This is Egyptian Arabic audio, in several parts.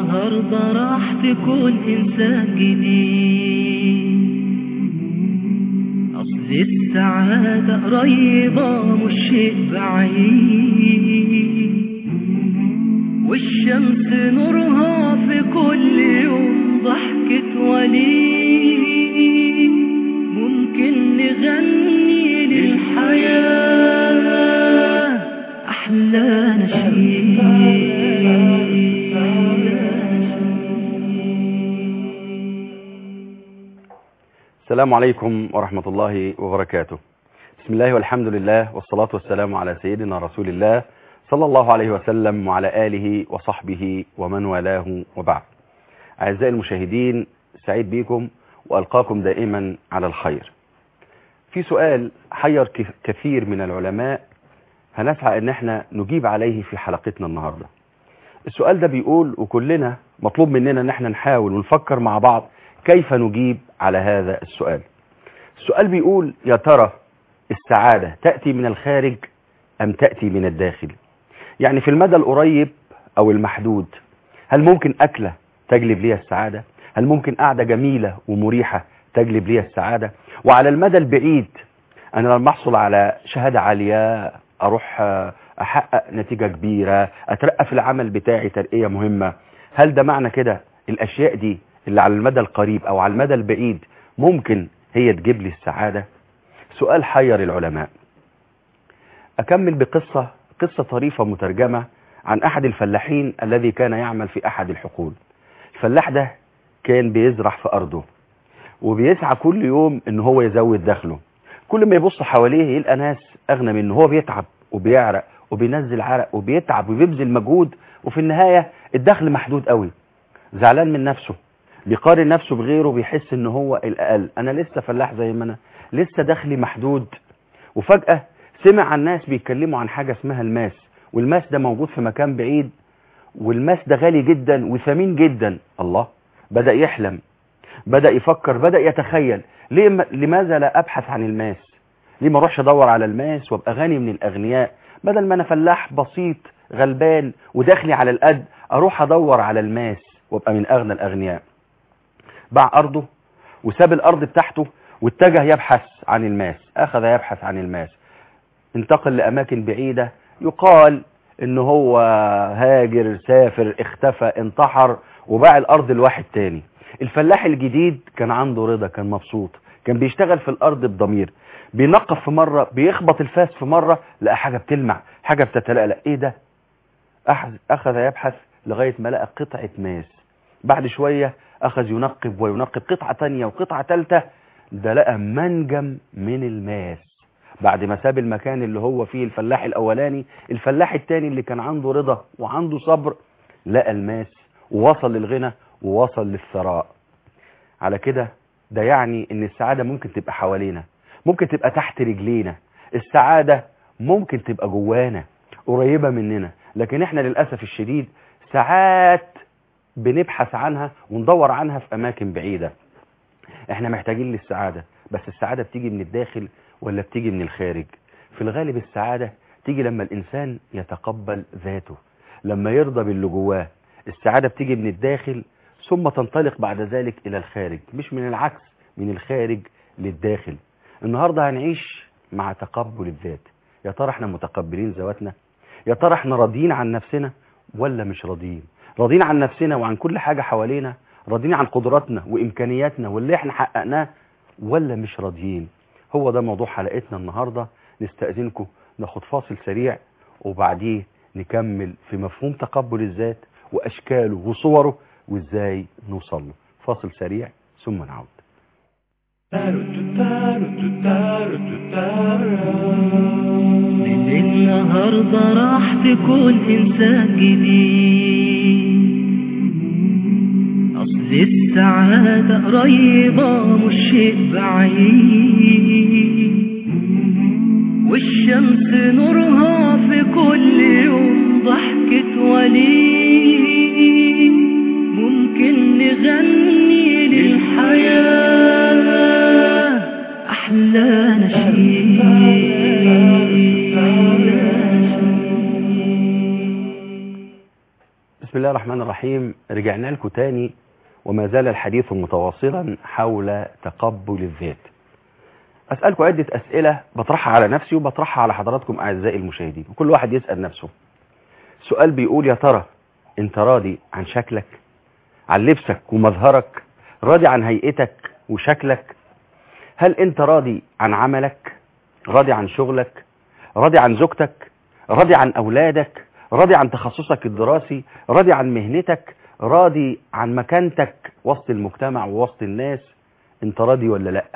النهاردة راح تكون إنسان جديد أصل السعادة قريبة مش شيء بعيد والشمس نورها في كل يوم ضحكة وليد ممكن نغني للحياة أحلى السلام عليكم ورحمة الله وبركاته بسم الله والحمد لله والصلاة والسلام على سيدنا رسول الله صلى الله عليه وسلم وعلى آله وصحبه ومن والاه وبعد أعزائي المشاهدين سعيد بكم وألقاكم دائما على الخير في سؤال حير كث- كثير من العلماء هنسعى ان احنا نجيب عليه في حلقتنا النهاردة السؤال ده بيقول وكلنا مطلوب مننا ان احنا نحاول ونفكر مع بعض كيف نجيب على هذا السؤال السؤال بيقول يا ترى السعادة تأتي من الخارج أم تأتي من الداخل يعني في المدى القريب أو المحدود هل ممكن أكلة تجلب لي السعادة هل ممكن قعدة جميلة ومريحة تجلب لي السعادة وعلى المدى البعيد أنا لما أحصل على شهادة عالية أروح آه، أحقق نتيجة كبيرة أترقى في العمل بتاعي ترقية مهمة هل ده معنى كده الأشياء دي اللي على المدى القريب أو على المدى البعيد ممكن هي تجيب لي السعادة سؤال حير العلماء أكمل بقصة قصة طريفة مترجمة عن أحد الفلاحين الذي كان يعمل في أحد الحقول الفلاح ده كان بيزرع في أرضه وبيسعى كل يوم ان هو يزود دخله كل ما يبص حواليه يلقى ناس اغنى منه هو بيتعب وبيعرق وبينزل عرق وبيتعب وبيبذل مجهود وفي النهاية الدخل محدود قوي زعلان من نفسه بيقارن نفسه بغيره بيحس ان هو الاقل انا لسه فلاح زي ما انا لسه دخلي محدود وفجأة سمع عن ناس بيتكلموا عن حاجة اسمها الماس والماس ده موجود في مكان بعيد والماس ده غالي جدا وثمين جدا الله بدأ يحلم بدأ يفكر بدأ يتخيل ليه م- لماذا لا أبحث عن الماس ليه ما اروحش ادور على الماس وابقى غني من الاغنياء بدل ما انا فلاح بسيط غلبان ودخلي على القد اروح ادور على الماس وابقى من اغنى الاغنياء باع ارضه وساب الارض بتاعته واتجه يبحث عن الماس اخذ يبحث عن الماس انتقل لاماكن بعيدة يقال ان هو هاجر سافر اختفى انتحر وباع الارض لواحد تاني الفلاح الجديد كان عنده رضا كان مبسوط كان بيشتغل في الارض بضمير بينقف في مرة بيخبط الفاس في مرة لقى حاجة بتلمع حاجة بتتلألأ ايه ده أخذ, اخذ يبحث لغاية ما لقى قطعة ماس بعد شوية اخذ ينقب وينقب قطعة تانية وقطعة تالتة ده لقى منجم من الماس بعد ما ساب المكان اللي هو فيه الفلاح الاولاني الفلاح التاني اللي كان عنده رضا وعنده صبر لقى الماس ووصل للغنى ووصل للثراء على كده ده يعني ان السعادة ممكن تبقى حوالينا ممكن تبقى تحت رجلينا السعادة ممكن تبقى جوانا قريبة مننا لكن احنا للأسف الشديد ساعات بنبحث عنها وندور عنها في أماكن بعيدة احنا محتاجين للسعادة بس السعادة بتيجي من الداخل ولا بتيجي من الخارج في الغالب السعادة تيجي لما الإنسان يتقبل ذاته لما يرضى باللي جواه السعادة بتيجي من الداخل ثم تنطلق بعد ذلك إلى الخارج مش من العكس من الخارج للداخل النهاردة هنعيش مع تقبل الذات يا ترى احنا متقبلين ذواتنا يا ترى احنا راضيين عن نفسنا ولا مش راضيين راضيين عن نفسنا وعن كل حاجة حوالينا راضيين عن قدراتنا وإمكانياتنا واللي احنا حققناه ولا مش راضيين هو ده موضوع حلقتنا النهاردة نستأذنكم ناخد فاصل سريع وبعديه نكمل في مفهوم تقبل الذات وأشكاله وصوره وإزاي نوصل له فاصل سريع ثم نعود من النهاردة راح تكون إنسان جديد أصل السعادة قريبة مش شيء بعيد والشمس نورها في كل يوم ضحكة وليد ممكن نغني للحياة أحلى نشيد بسم الله الرحمن الرحيم رجعنا لكم تاني وما زال الحديث متواصلا حول تقبل الذات أسألكم عدة أسئلة بطرحها على نفسي وبطرحها على حضراتكم أعزائي المشاهدين وكل واحد يسأل نفسه سؤال بيقول يا ترى أنت راضي عن شكلك عن لبسك ومظهرك راضي عن هيئتك وشكلك هل أنت راضي عن عملك راضي عن شغلك راضي عن زوجتك راضي عن أولادك راضي عن تخصصك الدراسي راضي عن مهنتك راضي عن مكانتك وسط المجتمع ووسط الناس انت راضي ولا لا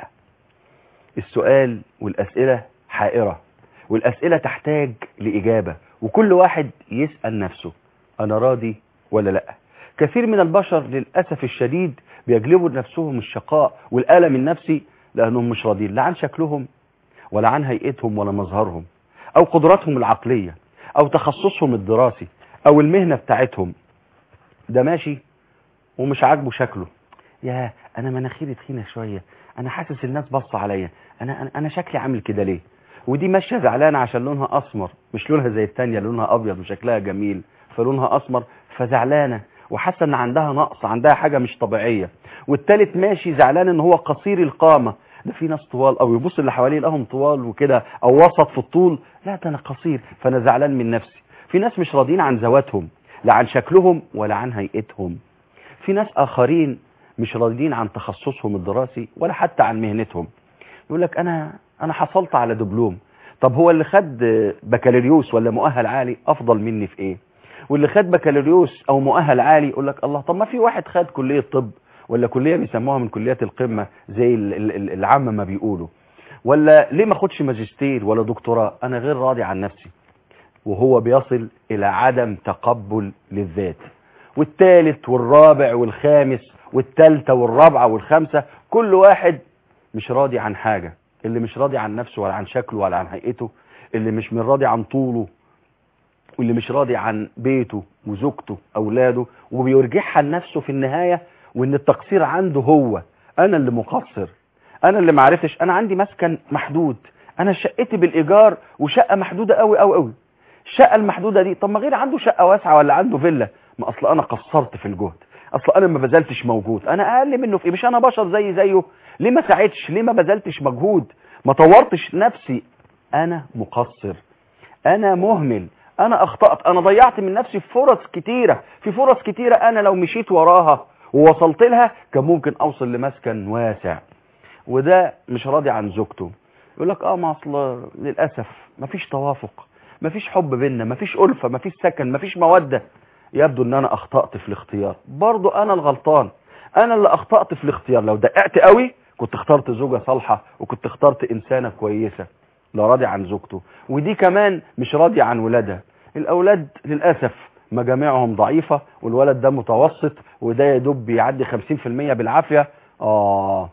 السؤال والأسئلة حائرة والأسئلة تحتاج لإجابة وكل واحد يسأل نفسه أنا راضي ولا لا كثير من البشر للأسف الشديد بيجلبوا لنفسهم الشقاء والألم النفسي لأنهم مش راضين لا عن شكلهم ولا عن هيئتهم ولا مظهرهم أو قدراتهم العقلية أو تخصصهم الدراسي أو المهنة بتاعتهم ده ماشي ومش عاجبه شكله يا أنا مناخيري تخينة شوية أنا حاسس الناس بص عليا أنا, أنا, أنا شكلي عامل كده ليه ودي ماشية زعلانة عشان لونها أسمر مش لونها زي التانية لونها أبيض وشكلها جميل فلونها أسمر فزعلانة وحاسة ان عندها نقص عندها حاجة مش طبيعية والتالت ماشي زعلان ان هو قصير القامة ده في ناس طوال او يبص اللي حواليه لهم طوال وكده او وسط في الطول لا ده انا قصير فانا زعلان من نفسي في ناس مش راضيين عن ذواتهم لا عن شكلهم ولا عن هيئتهم في ناس اخرين مش راضيين عن تخصصهم الدراسي ولا حتى عن مهنتهم يقول لك انا انا حصلت على دبلوم طب هو اللي خد بكالوريوس ولا مؤهل عالي افضل مني في ايه واللي خد بكالوريوس او مؤهل عالي يقول لك الله طب ما في واحد خد كلية طب ولا كلية بيسموها من كليات القمة زي العامة ما بيقولوا ولا ليه ما خدش ماجستير ولا دكتوراه انا غير راضي عن نفسي وهو بيصل الى عدم تقبل للذات والثالث والرابع والخامس والثالثة والرابعة والخامسة كل واحد مش راضي عن حاجة اللي مش راضي عن نفسه ولا عن شكله ولا عن هيئته اللي مش من راضي عن طوله واللي مش راضي عن بيته وزوجته اولاده وبيرجعها لنفسه في النهاية وان التقصير عنده هو انا اللي مقصر انا اللي معرفتش انا عندي مسكن محدود انا شقتي بالايجار وشقة محدودة قوي قوي قوي الشقة المحدودة دي طب ما غير عنده شقة واسعة ولا عنده فيلا ما اصل انا قصرت في الجهد اصل انا ما بذلتش موجود انا اقل منه في إيه؟ مش انا بشر زي زيه ليه ما ساعدتش ليه ما بذلتش مجهود ما طورتش نفسي انا مقصر انا مهمل انا اخطأت انا ضيعت من نفسي فرص كتيرة في فرص كتيرة انا لو مشيت وراها ووصلت لها كان ممكن اوصل لمسكن واسع وده مش راضي عن زوجته يقول لك اه ما اصل للاسف مفيش توافق مفيش حب بينا مفيش ألفة مفيش سكن مفيش مودة يبدو ان انا اخطأت في الاختيار برضو انا الغلطان انا اللي اخطأت في الاختيار لو دققت قوي كنت اخترت زوجة صالحة وكنت اخترت انسانة كويسة لا راضي عن زوجته ودي كمان مش راضي عن ولادها الاولاد للأسف مجامعهم ضعيفة والولد ده متوسط وده يا دوب بيعدي 50% بالعافية اه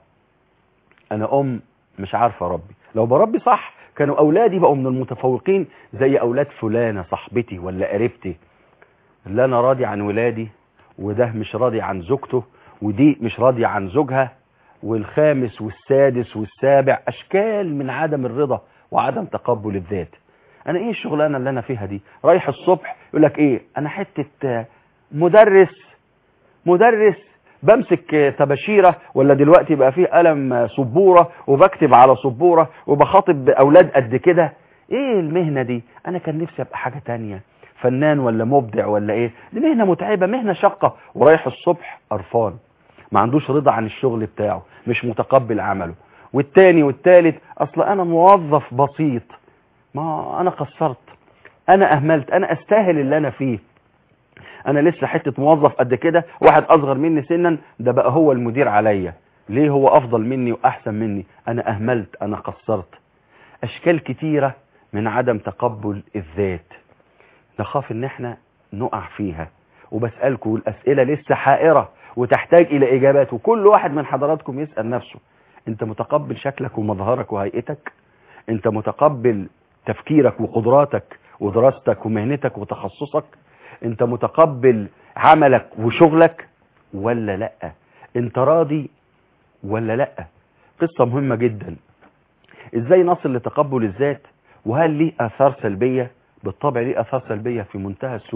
انا ام مش عارفة ربي لو بربي صح كانوا اولادي بقوا من المتفوقين زي اولاد فلانة صاحبتي ولا قريبتي لا انا راضي عن ولادي وده مش راضي عن زوجته ودي مش راضية عن زوجها والخامس والسادس والسابع اشكال من عدم الرضا وعدم تقبل الذات انا ايه الشغلانه اللي انا فيها دي رايح الصبح يقول لك ايه انا حته مدرس مدرس بمسك تباشيره ولا دلوقتي بقى فيه قلم سبوره وبكتب على سبوره وبخاطب اولاد قد كده ايه المهنه دي انا كان نفسي ابقى حاجه تانية فنان ولا مبدع ولا ايه دي مهنه متعبه مهنه شاقه ورايح الصبح قرفان ما عندوش رضا عن الشغل بتاعه مش متقبل عمله والتاني والتالت اصل انا موظف بسيط ما انا قصرت انا اهملت انا استاهل اللي انا فيه انا لسه حتة موظف قد كده واحد اصغر مني سنا ده بقى هو المدير عليا ليه هو افضل مني واحسن مني انا اهملت انا قصرت اشكال كتيرة من عدم تقبل الذات نخاف ان احنا نقع فيها وبسألكم الاسئلة لسه حائرة وتحتاج الى اجابات وكل واحد من حضراتكم يسأل نفسه انت متقبل شكلك ومظهرك وهيئتك انت متقبل تفكيرك وقدراتك ودراستك ومهنتك وتخصصك انت متقبل عملك وشغلك ولا لا انت راضي ولا لا قصة مهمة جدا ازاي نصل لتقبل الذات وهل ليه اثار سلبية بالطبع ليه اثار سلبية في منتهى السوء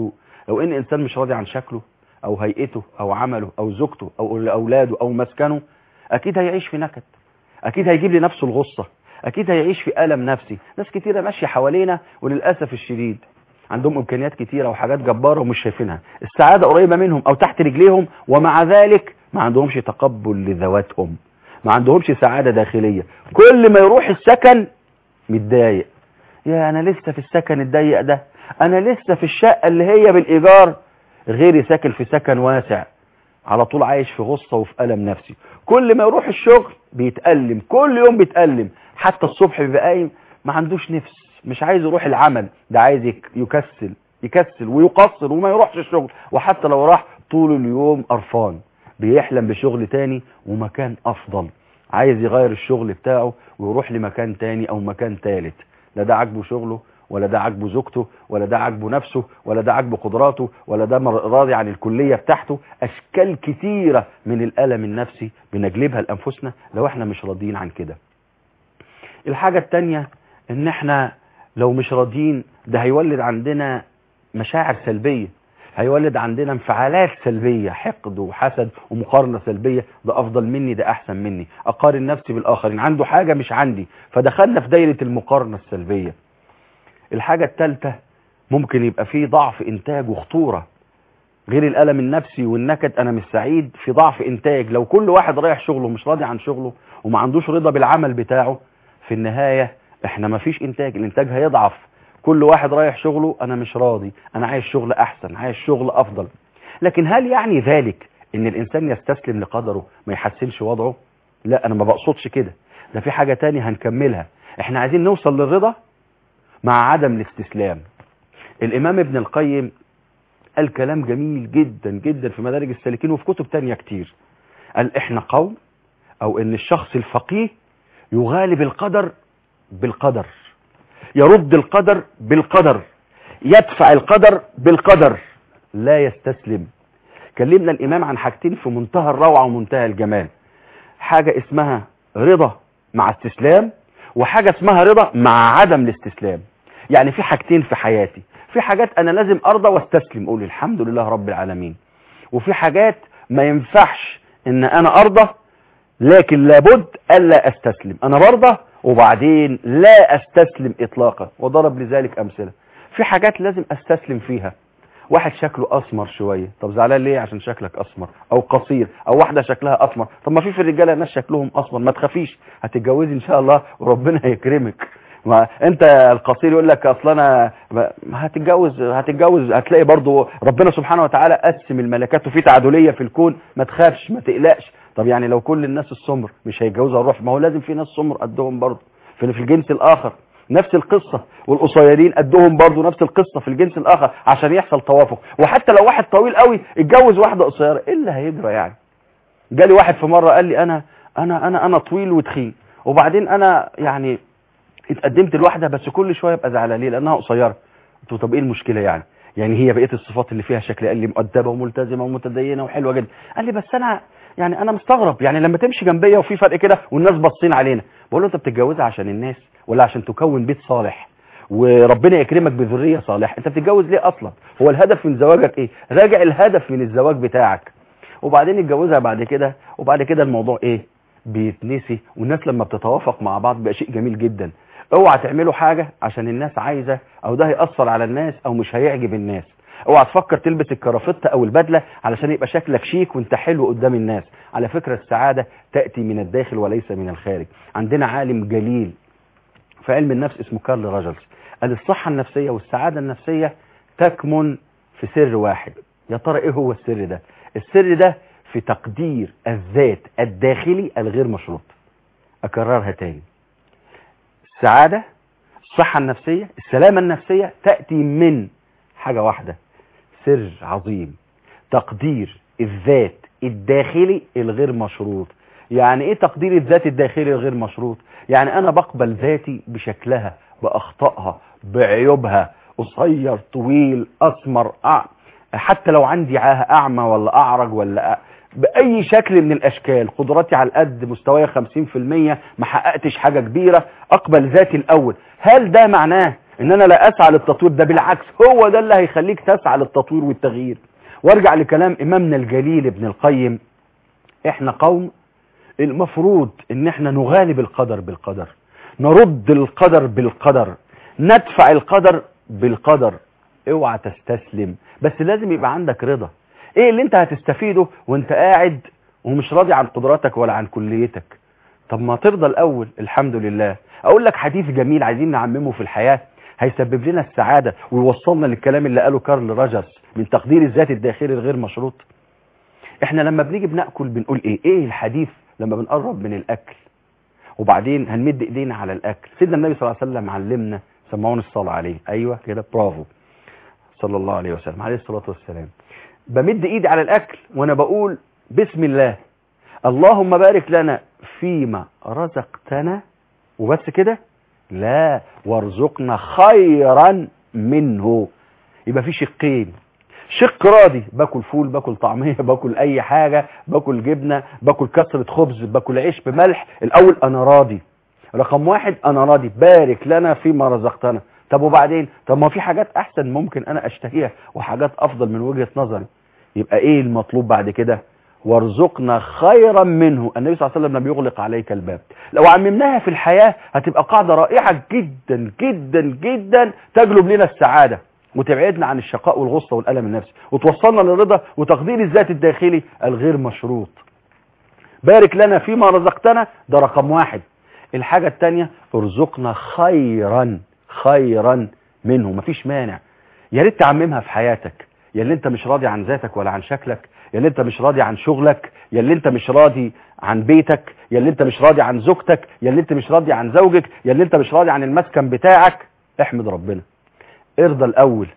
لو ان انسان مش راضي عن شكله او هيئته او عمله او زوجته او اولاده او مسكنه اكيد هيعيش في نكد اكيد هيجيب لنفسه الغصة اكيد هيعيش في الم نفسي ناس كتيرة ماشية حوالينا وللاسف الشديد عندهم امكانيات كتيرة وحاجات جبارة ومش شايفينها السعادة قريبة منهم او تحت رجليهم ومع ذلك ما عندهمش تقبل لذواتهم ما عندهمش سعادة داخلية كل ما يروح السكن متضايق يا انا لسه في السكن الضيق ده انا لسه في الشقة اللي هي بالايجار غيري ساكن في سكن واسع على طول عايش في غصة وفي ألم نفسي كل ما يروح الشغل بيتألم كل يوم بيتألم حتى الصبح بيبقى قايم ما عندوش نفس مش عايز يروح العمل ده عايز يك- يكسل يكسل ويقصر وما يروحش الشغل وحتى لو راح طول اليوم قرفان بيحلم بشغل تاني ومكان أفضل عايز يغير الشغل بتاعه ويروح لمكان تاني أو مكان تالت لا ده عاجبه شغله ولا ده عاجبه زوجته ولا ده عاجبه نفسه ولا ده عاجبه قدراته ولا ده مر- راضي عن الكلية بتاعته أشكال كتيرة من الألم النفسي بنجلبها لأنفسنا لو احنا مش راضيين عن كده الحاجة التانية ان احنا لو مش راضيين ده هيولد عندنا مشاعر سلبية هيولد عندنا انفعالات سلبية حقد وحسد ومقارنة سلبية ده افضل مني ده احسن مني اقارن نفسي بالاخرين عنده حاجة مش عندي فدخلنا في دايرة المقارنة السلبية الحاجة الثالثة ممكن يبقى فيه ضعف انتاج وخطورة غير الألم النفسي والنكد أنا مش سعيد في ضعف إنتاج لو كل واحد رايح شغله مش راضي عن شغله وما عندوش رضا بالعمل بتاعه في النهاية إحنا ما فيش إنتاج الإنتاج هيضعف كل واحد رايح شغله أنا مش راضي أنا عايز شغل أحسن عايز شغل أفضل لكن هل يعني ذلك إن الإنسان يستسلم لقدره ما يحسنش وضعه لا أنا ما بقصدش كده ده في حاجة تانية هنكملها إحنا عايزين نوصل للرضا مع عدم الاستسلام الإمام ابن القيم قال كلام جميل جدا جدا في مدارج السالكين وفي كتب تانية كتير قال احنا قوم او ان الشخص الفقيه يغالب القدر بالقدر يرد القدر بالقدر يدفع القدر بالقدر لا يستسلم كلمنا الامام عن حاجتين في منتهى الروعة ومنتهى الجمال حاجة اسمها رضا مع استسلام وحاجة اسمها رضا مع عدم الاستسلام يعني في حاجتين في حياتي في حاجات انا لازم ارضى واستسلم اقول الحمد لله رب العالمين وفي حاجات ما ينفعش ان انا ارضى لكن لابد الا استسلم انا برضى وبعدين لا استسلم اطلاقا وضرب لذلك امثله في حاجات لازم استسلم فيها واحد شكله اسمر شويه طب زعلان ليه عشان شكلك اسمر او قصير او واحده شكلها اسمر طب ما في في الرجاله ناس شكلهم اسمر ما تخافيش هتتجوزي ان شاء الله وربنا هيكرمك ما انت القصير يقول لك اصل انا ما- هتتجوز هتتجوز هتلاقي برضو ربنا سبحانه وتعالى قسم الملكات وفي تعادليه في الكون ما تخافش ما تقلقش طب يعني لو كل الناس السمر مش هيتجوزوا الروح ما هو لازم في ناس سمر قدهم برضو في في الجنس الاخر نفس القصة والقصيرين قدهم برضو نفس القصة في الجنس الاخر عشان يحصل توافق وحتى لو واحد طويل قوي اتجوز واحدة قصيرة ايه اللي هيجرى يعني جالي واحد في مرة قال لي انا انا انا انا طويل وتخين وبعدين انا يعني اتقدمت لواحدة بس كل شوية ابقى زعلان ليه لانها قصيرة قلت له طب ايه المشكلة يعني يعني هي بقيه الصفات اللي فيها شكل قال لي مؤدبه وملتزمه ومتدينه وحلوه جدا قال لي بس انا يعني انا مستغرب يعني لما تمشي جنبيا وفي فرق كده والناس باصين علينا بقول له انت بتتجوزها عشان الناس ولا عشان تكون بيت صالح وربنا يكرمك بذريه صالحه انت بتتجوز ليه اصلا هو الهدف من زواجك ايه راجع الهدف من الزواج بتاعك وبعدين يتجوزها بعد كده وبعد كده الموضوع ايه بيتنسي والناس لما بتتوافق مع بعض بقى شيء جميل جدا اوعى تعملوا حاجة عشان الناس عايزة او ده هيأثر على الناس او مش هيعجب الناس اوعى تفكر تلبس الكرافتة او البدلة علشان يبقى شكلك شيك وانت حلو قدام الناس على فكرة السعادة تأتي من الداخل وليس من الخارج عندنا عالم جليل في علم النفس اسمه كارل راجلز قال الصحة النفسية والسعادة النفسية تكمن في سر واحد يا ترى ايه هو السر ده السر ده في تقدير الذات الداخلي الغير مشروط اكررها تاني السعادة الصحة النفسية السلامة النفسية تأتي من حاجة واحدة سر عظيم تقدير الذات الداخلي الغير مشروط يعني ايه تقدير الذات الداخلي الغير مشروط يعني انا بقبل ذاتي بشكلها باخطائها بعيوبها قصير طويل اسمر أع... حتى لو عندي عاهه اعمى ولا اعرج ولا أ... باي شكل من الاشكال قدراتي على القد مستواي 50% ما حققتش حاجه كبيره اقبل ذاتي الاول هل ده معناه ان انا لا اسعى للتطوير ده بالعكس هو ده اللي هيخليك تسعى للتطوير والتغيير وارجع لكلام امامنا الجليل ابن القيم احنا قوم المفروض ان احنا نغالب القدر بالقدر نرد القدر بالقدر ندفع القدر بالقدر اوعى تستسلم بس لازم يبقى عندك رضا ايه اللي انت هتستفيده وانت قاعد ومش راضي عن قدراتك ولا عن كليتك طب ما ترضى الاول الحمد لله اقول لك حديث جميل عايزين نعممه في الحياة هيسبب لنا السعادة ويوصلنا للكلام اللي قاله كارل راجرز من تقدير الذات الداخلي الغير مشروط احنا لما بنيجي بناكل بنقول ايه ايه الحديث لما بنقرب من الاكل وبعدين هنمد ايدينا على الاكل سيدنا النبي صلى الله عليه وسلم علمنا سمعون الصلاه عليه ايوه كده برافو صلى الله عليه وسلم عليه الصلاه والسلام بمد ايدي على الاكل وانا بقول بسم الله اللهم بارك لنا فيما رزقتنا وبس كده لا وارزقنا خيرا منه يبقى في شقين شق راضي باكل فول باكل طعميه باكل اي حاجه باكل جبنه باكل كسره خبز باكل عيش بملح الاول انا راضي رقم واحد انا راضي بارك لنا فيما رزقتنا طب وبعدين طب ما في حاجات احسن ممكن انا اشتهيها وحاجات افضل من وجهه نظري يبقى ايه المطلوب بعد كده وارزقنا خيرا منه النبي صلى الله عليه وسلم لم يغلق عليك الباب لو عممناها في الحياة هتبقى قاعدة رائعة جدا جدا جدا تجلب لنا السعادة وتبعدنا عن الشقاء والغصة والألم النفسي وتوصلنا للرضا وتقدير الذات الداخلي الغير مشروط بارك لنا فيما رزقتنا ده رقم واحد الحاجة التانية ارزقنا خيرا خيرا منه مفيش مانع يا ريت تعممها في حياتك يا اللي انت مش راضي عن ذاتك ولا عن شكلك يا اللي انت مش راضي عن شغلك يا اللي انت مش راضي عن بيتك يا اللي انت مش راضي عن زوجتك يا اللي انت مش راضي عن زوجك يا اللي انت مش راضي عن المسكن بتاعك احمد ربنا ارضى الاول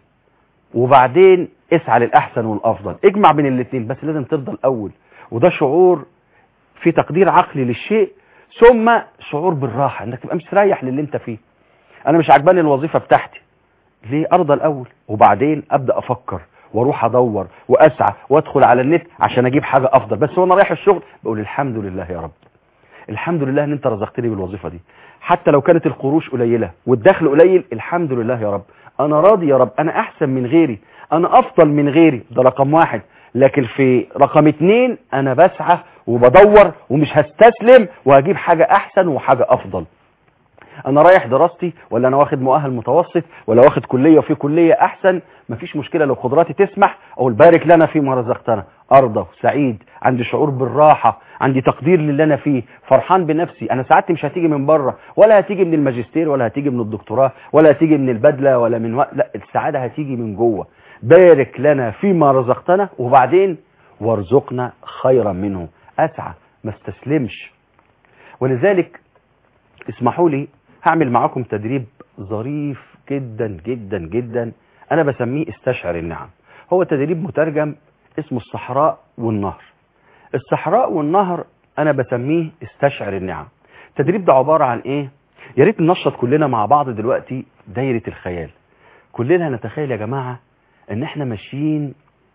وبعدين اسعى للاحسن والافضل اجمع بين الاثنين بس لازم ترضى الاول وده شعور في تقدير عقلي للشيء ثم شعور بالراحه انك تبقى مستريح للي انت فيه انا مش عجباني الوظيفه بتاعتي ليه ارضى الاول وبعدين ابدا افكر واروح ادور واسعى وادخل على النت عشان اجيب حاجه افضل بس وانا رايح الشغل بقول الحمد لله يا رب الحمد لله ان انت رزقتني بالوظيفه دي حتى لو كانت القروش قليله والدخل قليل الحمد لله يا رب انا راضي يا رب انا احسن من غيري انا افضل من غيري ده رقم واحد لكن في رقم اتنين انا بسعى وبدور ومش هستسلم وهجيب حاجه احسن وحاجه افضل انا رايح دراستي ولا انا واخد مؤهل متوسط ولا واخد كلية وفي كلية احسن مفيش مشكلة لو قدراتي تسمح اقول بارك لنا فيما رزقتنا ارضى سعيد عندي شعور بالراحة عندي تقدير للي انا فيه فرحان بنفسي انا سعادتي مش هتيجي من بره ولا هتيجي من الماجستير ولا هتيجي من الدكتوراه ولا هتيجي من البدلة ولا من وقت لا السعادة هتيجي من جوه بارك لنا فيما رزقتنا وبعدين وارزقنا خيرا منه اسعى ما استسلمش ولذلك اسمحوا لي هعمل معاكم تدريب ظريف جدا جدا جدا انا بسميه استشعر النعم هو تدريب مترجم اسمه الصحراء والنهر الصحراء والنهر انا بسميه استشعر النعم التدريب ده عبارة عن ايه يا ريت ننشط كلنا مع بعض دلوقتي دايرة الخيال كلنا نتخيل يا جماعة ان احنا ماشيين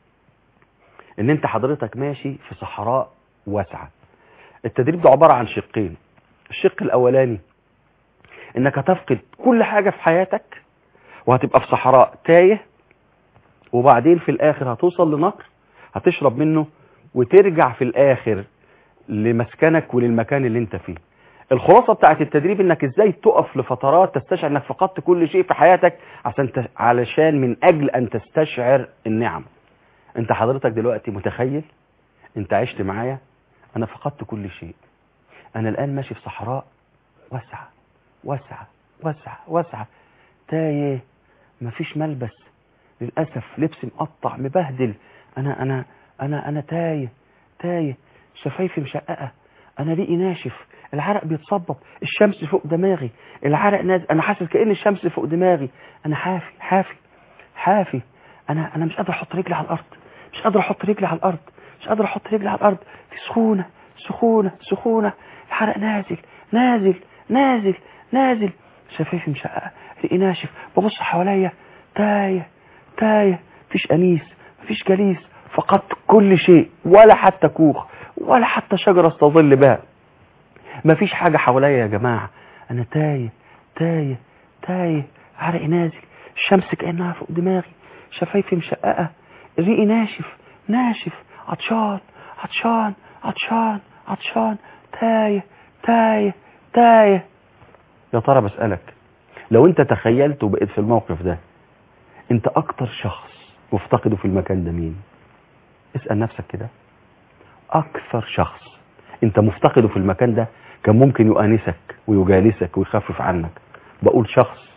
ان انت حضرتك ماشي في صحراء واسعة التدريب ده عبارة عن شقين الشق الاولاني انك هتفقد كل حاجة في حياتك وهتبقى في صحراء تايه وبعدين في الاخر هتوصل لنهر هتشرب منه وترجع في الاخر لمسكنك وللمكان اللي انت فيه الخلاصة بتاعت التدريب انك ازاي تقف لفترات تستشعر انك فقدت كل شيء في حياتك عشان ت... علشان من اجل ان تستشعر النعم انت حضرتك دلوقتي متخيل انت عشت معايا انا فقدت كل شيء انا الان ماشي في صحراء واسعة واسعة واسعة واسعة تايه مفيش ملبس للأسف لبسي مقطع مبهدل أنا أنا أنا أنا تايه تايه شفايفي مشققة أنا ريقي ناشف العرق بيتصبب الشمس فوق دماغي العرق نازل أنا حاسس كأن الشمس فوق دماغي أنا حافي حافي حافي أنا أنا مش قادر أحط رجلي على الأرض مش قادر أحط رجلي على الأرض مش قادر أحط رجلي على الأرض في سخونة سخونة سخونة العرق نازل نازل نازل نازل شفايفي مشققة ريقي ناشف ببص حواليا تايه تايه مفيش أنيس مفيش جليس فقدت كل شيء ولا حتى كوخ ولا حتى شجرة استظل بها مفيش حاجة حواليا يا جماعة أنا تايه تايه تايه عرقي نازل الشمس كأنها فوق دماغي شفايفي مشققة ريقي ناشف ناشف عطشان عطشان عطشان عطشان تايه تايه تايه يا ترى بسألك لو انت تخيلت وبقيت في الموقف ده انت اكتر شخص مفتقده في المكان ده مين اسأل نفسك كده اكثر شخص انت مفتقده في المكان ده كان ممكن يؤانسك ويجالسك ويخفف عنك بقول شخص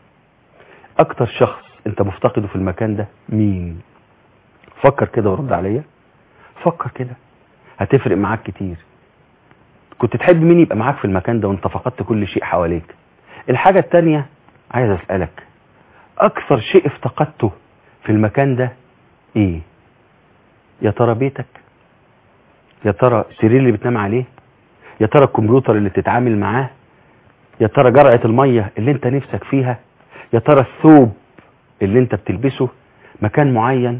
اكتر شخص انت مفتقده في المكان ده مين فكر كده ورد عليا فكر كده هتفرق معاك كتير كنت تحب مين يبقى معاك في المكان ده وانت فقدت كل شيء حواليك الحاجة التانية عايز اسألك اكثر شيء افتقدته في المكان ده ايه يا ترى بيتك يا ترى السرير اللي بتنام عليه يا ترى الكمبيوتر اللي بتتعامل معاه يا ترى جرعة المية اللي انت نفسك فيها يا ترى الثوب اللي انت بتلبسه مكان معين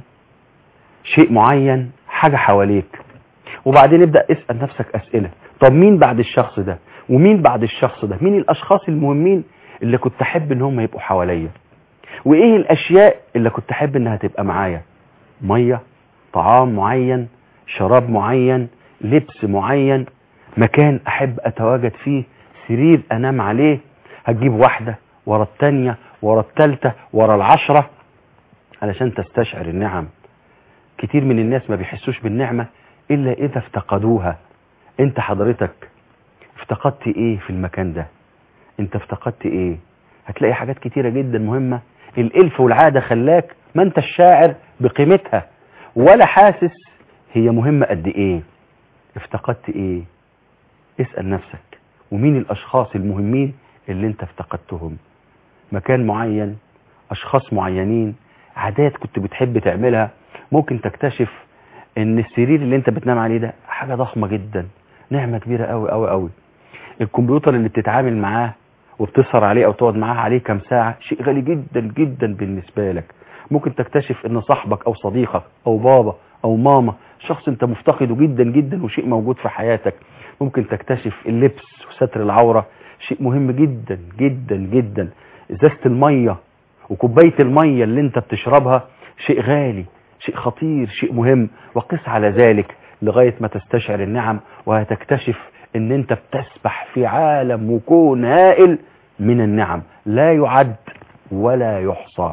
شيء معين حاجة حواليك وبعدين ابدأ اسأل نفسك اسئلة طب مين بعد الشخص ده ومين بعد الشخص ده مين الاشخاص المهمين اللي كنت احب ان هم يبقوا حواليا وايه الاشياء اللي كنت احب انها تبقى معايا مية طعام معين شراب معين لبس معين مكان احب اتواجد فيه سرير انام عليه هتجيب واحدة ورا التانية ورا التالتة ورا العشرة علشان تستشعر النعم كتير من الناس ما بيحسوش بالنعمة الا اذا افتقدوها انت حضرتك افتقدت ايه في المكان ده انت افتقدت ايه هتلاقي حاجات كتيرة جدا مهمة الالف والعادة خلاك ما انت الشاعر بقيمتها ولا حاسس هي مهمة قد ايه افتقدت ايه اسأل نفسك ومين الاشخاص المهمين اللي انت افتقدتهم مكان معين اشخاص معينين عادات كنت بتحب تعملها ممكن تكتشف ان السرير اللي انت بتنام عليه ده حاجة ضخمة جدا نعمة كبيرة قوي قوي قوي الكمبيوتر اللي بتتعامل معاه وبتسهر عليه او تقعد معاه عليه كام ساعة شيء غالي جدا جدا بالنسبة لك ممكن تكتشف ان صاحبك او صديقك او بابا او ماما شخص انت مفتقده جدا جدا وشيء موجود في حياتك ممكن تكتشف اللبس وستر العورة شيء مهم جدا جدا جدا ازازة المية وكوباية المية اللي انت بتشربها شيء غالي شيء خطير شيء مهم وقس على ذلك لغاية ما تستشعر النعم وهتكتشف ان انت بتسبح في عالم وكون هائل من النعم لا يعد ولا يحصى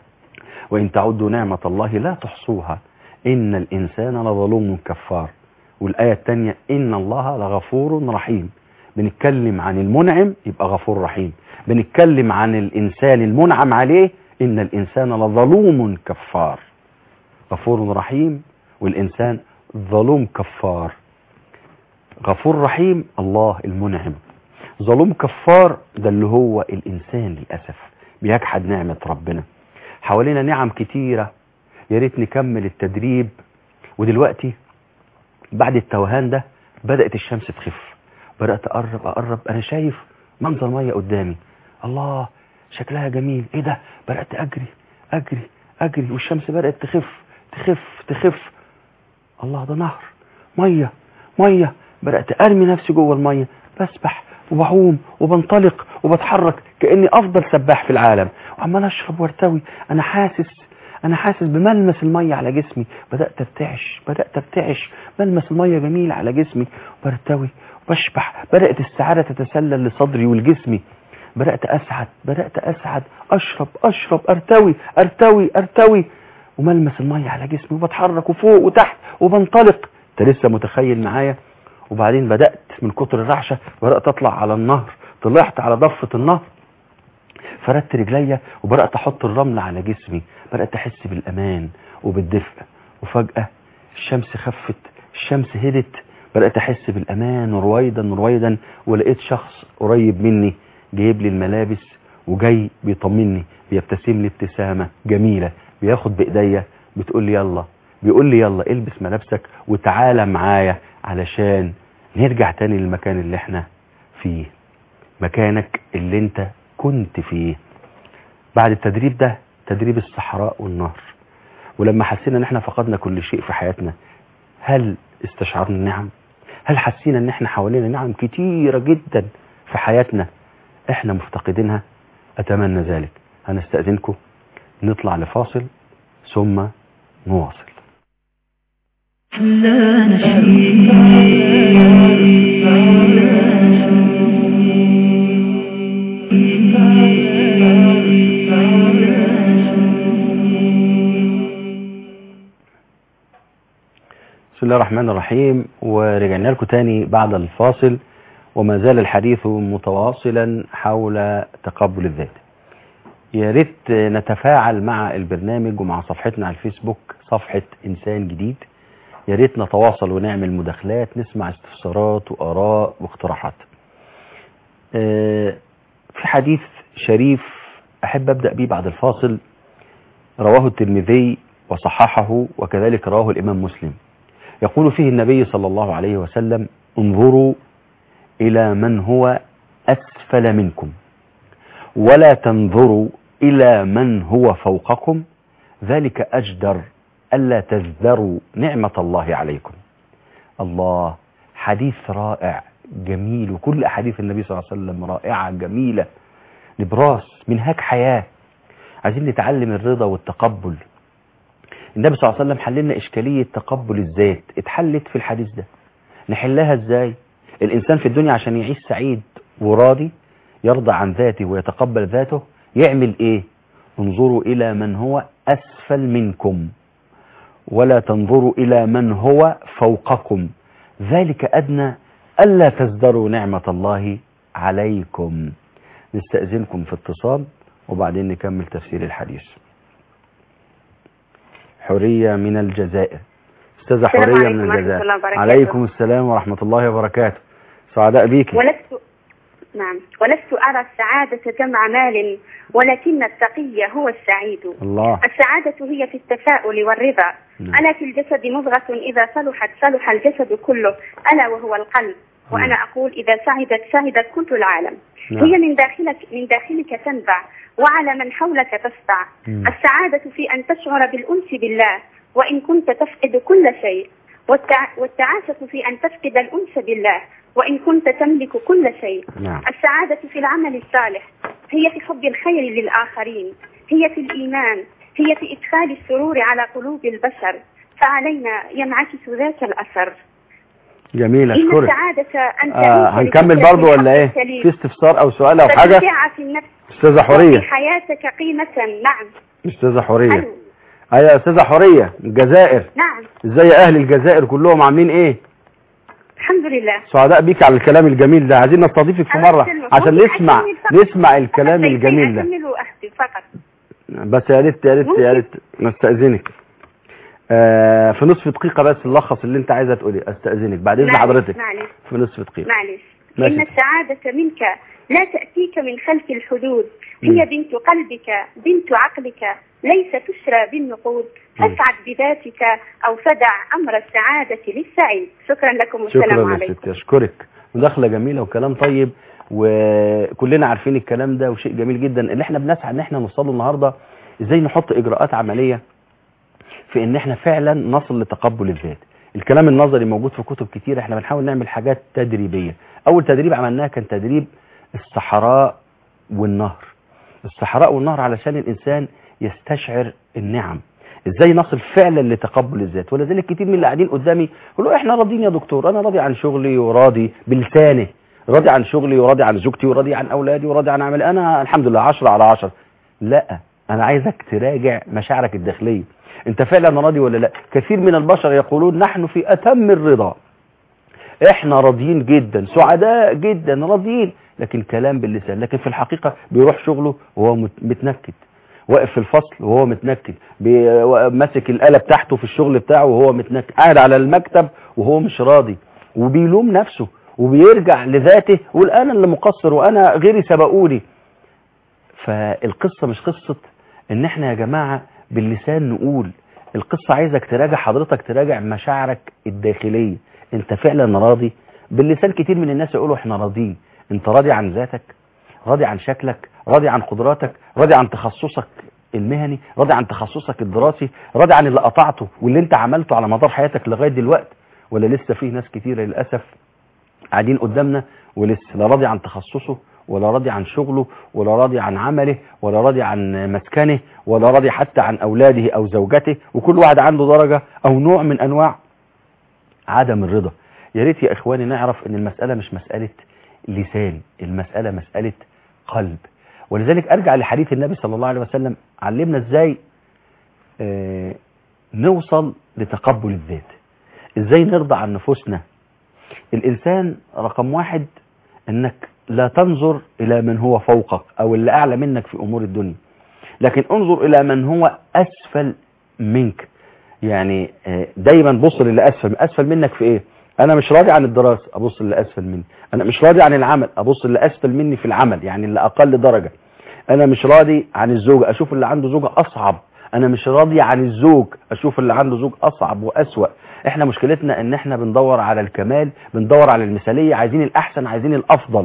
وإن تعدوا نعمة الله لا تحصوها إن الإنسان لظلوم كفار والآية الثانية إن الله لغفور رحيم بنتكلم عن المنعم يبقى غفور رحيم بنتكلم عن الإنسان المنعم عليه إن الإنسان لظلوم كفار غفور رحيم والإنسان ظلوم كفار غفور رحيم الله المنعم ظلوم كفار ده اللي هو الإنسان للأسف بيجحد نعمة ربنا حوالينا نعم كتيرة يا ريت نكمل التدريب ودلوقتي بعد التوهان ده بدأت الشمس تخف بدأت أقرب أقرب أنا شايف منظر مية قدامي الله شكلها جميل إيه ده بدأت أجري أجري أجري والشمس بدأت تخف تخف تخف الله ده نهر مية مية بدأت أرمي نفسي جوه المية بسبح وبعوم وبنطلق وبتحرك كأني أفضل سباح في العالم وعمال أشرب وارتوي أنا حاسس أنا حاسس بملمس المية على جسمي بدأت ارتعش بدأت ارتعش ملمس المية جميل على جسمي برتوي وبشبح بدأت السعادة تتسلل لصدري ولجسمي بدأت أسعد بدأت أسعد أشرب أشرب أرتوي أرتوي أرتوي وملمس المية على جسمي وبتحرك وفوق وتحت وبنطلق انت لسه متخيل معايا وبعدين بدأت من كتر الرعشة بدأت أطلع على النهر طلعت على ضفة النهر فردت رجليا وبدأت أحط الرمل على جسمي بدأت أحس بالأمان وبالدفء وفجأة الشمس خفت الشمس هدت بدأت أحس بالأمان رويدا رويدا ولقيت شخص قريب مني جايب لي الملابس وجاي بيطمني بيبتسم لي ابتسامة جميلة بياخد بإيديا بتقول لي يلا بيقول لي يلا البس ملابسك وتعالى معايا علشان نرجع تاني للمكان اللي احنا فيه مكانك اللي انت كنت فيه بعد التدريب ده تدريب الصحراء والنهر ولما حسينا ان احنا فقدنا كل شيء في حياتنا هل استشعرنا النعم هل حسينا ان احنا حوالينا نعم كتيرة جدا في حياتنا احنا مفتقدينها اتمنى ذلك هنستأذنكم نطلع لفاصل ثم نواصل لا بسم الله الرحمن الرحيم ورجعنا لكم تاني بعد الفاصل وما زال الحديث متواصلا حول تقبل الذات يا ريت نتفاعل مع البرنامج ومع صفحتنا على الفيسبوك صفحة إنسان جديد يا ريت نتواصل ونعمل مداخلات نسمع استفسارات وآراء واقتراحات آه، في حديث شريف أحب أبدأ به بعد الفاصل رواه الترمذي وصححه وكذلك رواه الإمام مسلم يقول فيه النبي صلى الله عليه وسلم انظروا إلى من هو أسفل منكم ولا تنظروا إلى من هو فوقكم ذلك أجدر ألا تزدروا نعمة الله عليكم الله حديث رائع جميل وكل أحاديث النبي صلى الله عليه وسلم رائعة جميلة نبراس منهاج حياة عايزين نتعلم الرضا والتقبل النبي صلى الله عليه وسلم حل لنا إشكالية تقبل الذات اتحلت في الحديث ده نحلها ازاي الإنسان في الدنيا عشان يعيش سعيد وراضي يرضى عن ذاته ويتقبل ذاته يعمل ايه انظروا إلى من هو أسفل منكم ولا تنظروا إلى من هو فوقكم ذلك أدنى ألا تزدروا نعمة الله عليكم نستأذنكم في اتصال وبعدين نكمل تفسير الحديث حرية من الجزائر أستاذة السلام حرية عليكم من ورحمة الجزائر الله وبركاته. عليكم السلام ورحمة الله وبركاته سعداء بيك ولست نعم ولست أرى السعادة جمع مال ولكن التقي هو السعيد الله السعادة هي في التفاؤل والرضا نعم. ألا في الجسد مضغة إذا صلحت صلح الجسد كله ألا وهو القلب وأنا أقول إذا سعدت سعدت كل العالم نعم. هي من داخلك من داخلك تنبع وعلى من حولك تسطع مم. السعادة في أن تشعر بالأنس بالله وإن كنت تفقد كل شيء والتع... والتعاسة في أن تفقد الأنس بالله وإن كنت تملك كل شيء نعم السعادة في العمل الصالح هي في حب الخير للآخرين هي في الإيمان هي في إدخال السرور على قلوب البشر فعلينا ينعكس ذاك الأثر جميل إن أشكرك السعادة أن آه تعيش هنكمل لتكتسب برضو ولا الحق ايه السليم. في استفسار او سؤال او حاجة فتشع في النفس استاذة وفي حورية حياتك قيمة نعم استاذة حورية ألو. ايوه يا استاذة حورية الجزائر نعم ازاي اهل الجزائر كلهم عاملين ايه الحمد لله سعداء بيك على الكلام الجميل ده عايزين نستضيفك في الله مرة يسلمك. عشان ممكن نسمع أكمل فقط؟ نسمع الكلام بيتين الجميل ده أكمل وأختم فقط بس يا ريت يا ريت يا ممكن. ريت نستأذنك آه في نصف دقيقة بس نلخص اللي انت عايزة تقولي استأذنك بعد اذن معلش، حضرتك معلش في نصف دقيقة معلش ماشي. إن السعادة منك لا تأتيك من خلف الحدود مم. هي بنت قلبك بنت عقلك ليس تشرى بالنقود مم. فاسعد بذاتك أو فدع أمر السعادة للسعيد شكرا لكم والسلام شكرا يا عليكم ستي اشكرك مداخلة جميلة وكلام طيب وكلنا عارفين الكلام ده وشيء جميل جدا اللي احنا بنسعى ان احنا نوصله النهاردة ازاي نحط اجراءات عملية في ان احنا فعلا نصل لتقبل الذات الكلام النظري موجود في كتب كتير احنا بنحاول نعمل حاجات تدريبية اول تدريب عملناه كان تدريب الصحراء والنهر الصحراء والنهر علشان الانسان يستشعر النعم ازاي نصل فعلا لتقبل الذات ولذلك كتير من اللي قاعدين قدامي يقولوا احنا راضيين يا دكتور انا راضي عن شغلي وراضي بلساني راضي عن شغلي وراضي عن زوجتي وراضي عن اولادي وراضي عن عملي انا الحمد لله 10 على 10 لا انا عايزك تراجع مشاعرك الداخليه انت فعلا راضي ولا لا كثير من البشر يقولون نحن في اتم الرضا احنا راضيين جدا سعداء جدا راضيين لكن كلام باللسان لكن في الحقيقة بيروح شغله وهو مت- متنكد واقف في الفصل وهو متنكد بي- ماسك الآلة بتاعته في الشغل بتاعه وهو متنكد قاعد على المكتب وهو مش راضي وبيلوم نفسه وبيرجع لذاته ويقول انا اللي مقصر وانا غيري سبقوني فالقصة مش قصة ان احنا يا جماعة باللسان نقول القصة عايزك تراجع حضرتك تراجع مشاعرك الداخلية انت فعلا راضي باللسان كتير من الناس يقولوا احنا راضيين انت راضي عن ذاتك راضي عن شكلك راضي عن قدراتك راضي عن تخصصك المهني راضي عن تخصصك الدراسي راضي عن اللي قطعته واللي انت عملته على مدار حياتك لغاية دلوقتي ولا لسه فيه ناس كتيرة للأسف قاعدين قدامنا ولسه لا راضي عن تخصصه ولا راضي عن شغله ولا راضي عن عمله ولا راضي عن مسكنه ولا راضي حتى عن أولاده أو زوجته وكل واحد عنده درجة أو نوع من أنواع عدم الرضا يا ريت يا إخواني نعرف أن المسألة مش مسألة لسان المسألة مسألة قلب ولذلك أرجع لحديث النبي صلى الله عليه وسلم علمنا إزاي آه نوصل لتقبل الذات إزاي نرضى عن نفوسنا الإنسان رقم واحد أنك لا تنظر إلى من هو فوقك أو اللي أعلى منك في أمور الدنيا لكن انظر إلى من هو أسفل منك يعني آه، دايما بص للي أسفل أسفل منك في إيه أنا مش راضي عن الدراسة أبص للي أسفل مني أنا مش راضي عن العمل أبص للي أسفل مني في العمل يعني اللي أقل درجة أنا مش راضي عن الزوجة أشوف اللي عنده زوجة أصعب أنا مش راضي عن الزوج أشوف اللي عنده زوج أصعب وأسوأ احنا مشكلتنا ان احنا بندور على الكمال بندور على المثالية عايزين الاحسن عايزين الافضل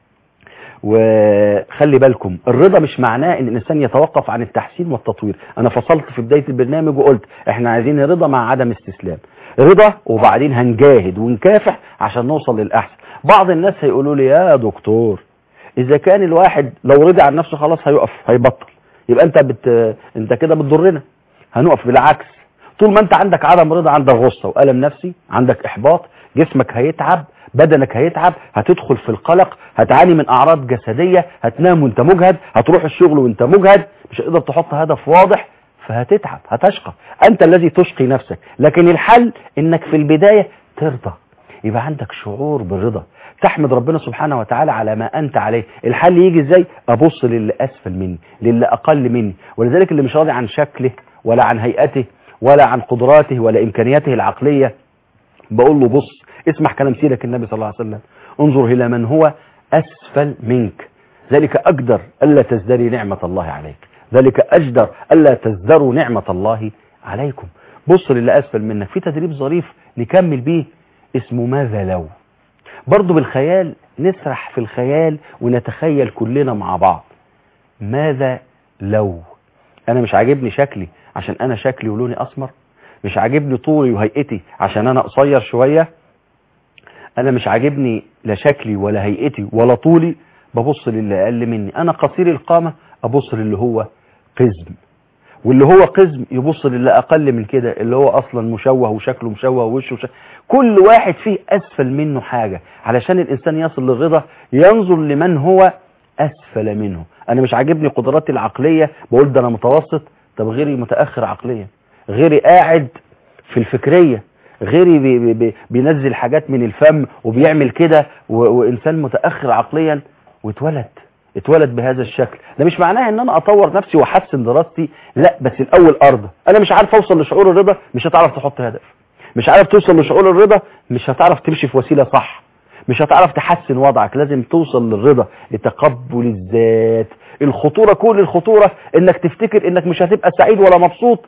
وخلي بالكم الرضا مش معناه ان الانسان يتوقف عن التحسين والتطوير انا فصلت في بداية البرنامج وقلت احنا عايزين رضا مع عدم استسلام رضا وبعدين هنجاهد ونكافح عشان نوصل للاحسن بعض الناس هيقولوا لي يا دكتور اذا كان الواحد لو رضي عن نفسه خلاص هيقف هيبطل يبقى انت بت... انت كده بتضرنا هنقف بالعكس طول ما انت عندك عدم رضا عندك غصة وألم نفسي عندك إحباط جسمك هيتعب بدنك هيتعب هتدخل في القلق هتعاني من أعراض جسدية هتنام وانت مجهد هتروح الشغل وانت مجهد مش هتقدر تحط هدف واضح فهتتعب هتشقى أنت الذي تشقي نفسك لكن الحل إنك في البداية ترضى يبقى عندك شعور بالرضا تحمد ربنا سبحانه وتعالى على ما أنت عليه الحل يجي ازاي أبص للي أسفل مني للي أقل مني ولذلك اللي مش راضي عن شكله ولا عن هيئته ولا عن قدراته ولا إمكانياته العقلية بقول له بص اسمع كلام سيدك النبي صلى الله عليه وسلم انظر إلى من هو أسفل منك ذلك أقدر ألا تزدري نعمة الله عليك ذلك أجدر ألا تزدروا نعمة الله عليكم بص للي أسفل منك في تدريب ظريف نكمل بيه اسمه ماذا لو برضو بالخيال نسرح في الخيال ونتخيل كلنا مع بعض ماذا لو أنا مش عاجبني شكلي عشان انا شكلي ولوني اسمر مش عاجبني طولي وهيئتي عشان انا قصير شوية انا مش عاجبني لا شكلي ولا هيئتي ولا طولي ببص للي اقل مني انا قصير القامة ابص للي هو قزم واللي هو قزم يبص للي اقل من كده اللي هو اصلا مشوه وشكله مشوه ووشه مشوه كل واحد فيه اسفل منه حاجة علشان الانسان يصل للرضا ينظر لمن هو اسفل منه انا مش عاجبني قدراتي العقلية بقول ده انا متوسط طب غيري متأخر عقليا غيري قاعد في الفكرية غيري بي بي بي بينزل حاجات من الفم وبيعمل كده وإنسان متأخر عقليا واتولد اتولد بهذا الشكل ده مش معناه ان انا اطور نفسي واحسن دراستي لا بس الاول ارضى انا مش عارف اوصل لشعور الرضا مش هتعرف تحط هدف مش عارف توصل لشعور الرضا مش هتعرف تمشي في وسيلة صح مش هتعرف تحسن وضعك لازم توصل للرضا لتقبل الذات الخطورة كل الخطورة انك تفتكر انك مش هتبقى سعيد ولا مبسوط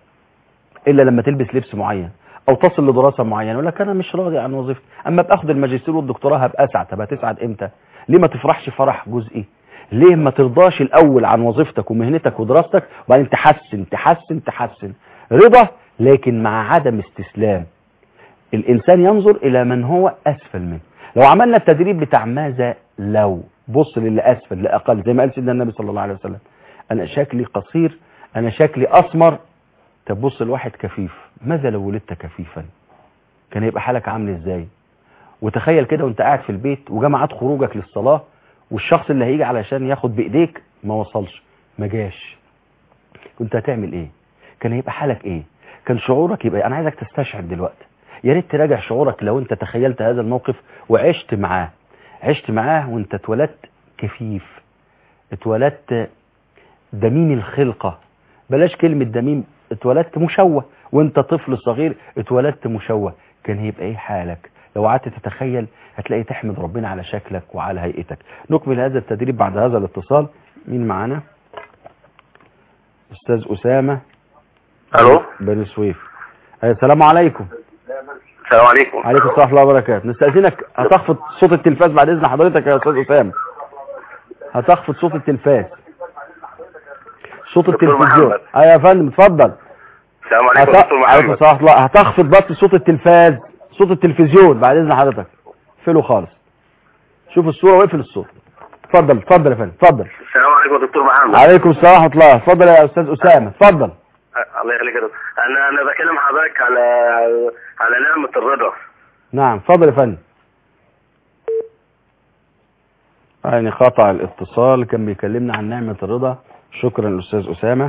الا لما تلبس لبس معين او تصل لدراسة معينة يقول لك انا مش راضي عن وظيفتي اما باخد الماجستير والدكتوراه هبقى اسعد طب هتسعد امتى ليه ما تفرحش فرح جزئي ليه ما ترضاش الاول عن وظيفتك ومهنتك ودراستك وبعدين تحسن تحسن تحسن رضا لكن مع عدم استسلام الانسان ينظر الى من هو اسفل منه لو عملنا التدريب بتاع ماذا لو بص للي اسفل لاقل زي ما قال سيدنا النبي صلى الله عليه وسلم انا شكلي قصير انا شكلي اسمر طب بص الواحد كفيف ماذا لو ولدت كفيفا كان يبقى حالك عامل ازاي وتخيل كده وانت قاعد في البيت وجمعت خروجك للصلاة والشخص اللي هيجي علشان ياخد بايديك ما وصلش ما جاش كنت هتعمل ايه كان هيبقى حالك ايه كان شعورك يبقى انا عايزك تستشعر دلوقتي يا ريت تراجع شعورك لو انت تخيلت هذا الموقف وعشت معاه عشت معاه وانت اتولدت كفيف اتولدت دميم الخلقة بلاش كلمة دميم اتولدت مشوه وانت طفل صغير اتولدت مشوه كان هيبقى ايه حالك لو قعدت تتخيل هتلاقي تحمد ربنا على شكلك وعلى هيئتك نكمل هذا التدريب بعد هذا الاتصال مين معانا استاذ اسامة الو بني سويف السلام عليكم السلام عليكم عليكم السلام ورحمه الله وبركاته نستأذنك هتخفض صوت التلفاز بعد اذن حضرتك يا استاذ اسامه هتخفض صوت التلفاز صوت دكتور التلفزيون محمد. ايوه يا فندم اتفضل السلام عليكم هت- دكتور عليكم محمد السلام ورحمه الله هتخفض بس صوت التلفاز صوت التلفزيون بعد اذن حضرتك اقفله خالص شوف الصوره واقفل الصوت اتفضل اتفضل يا فندم اتفضل السلام عليكم يا دكتور محمد عليكم السلام ورحمه الله اتفضل يا استاذ اسامه اتفضل أه، الله يخليك يا دكتور انا انا بكلم حضرتك على على نعمه الرضا نعم اتفضل يا فندم يعني قطع الاتصال كان بيكلمنا عن نعمة الرضا شكرا الأستاذ أسامة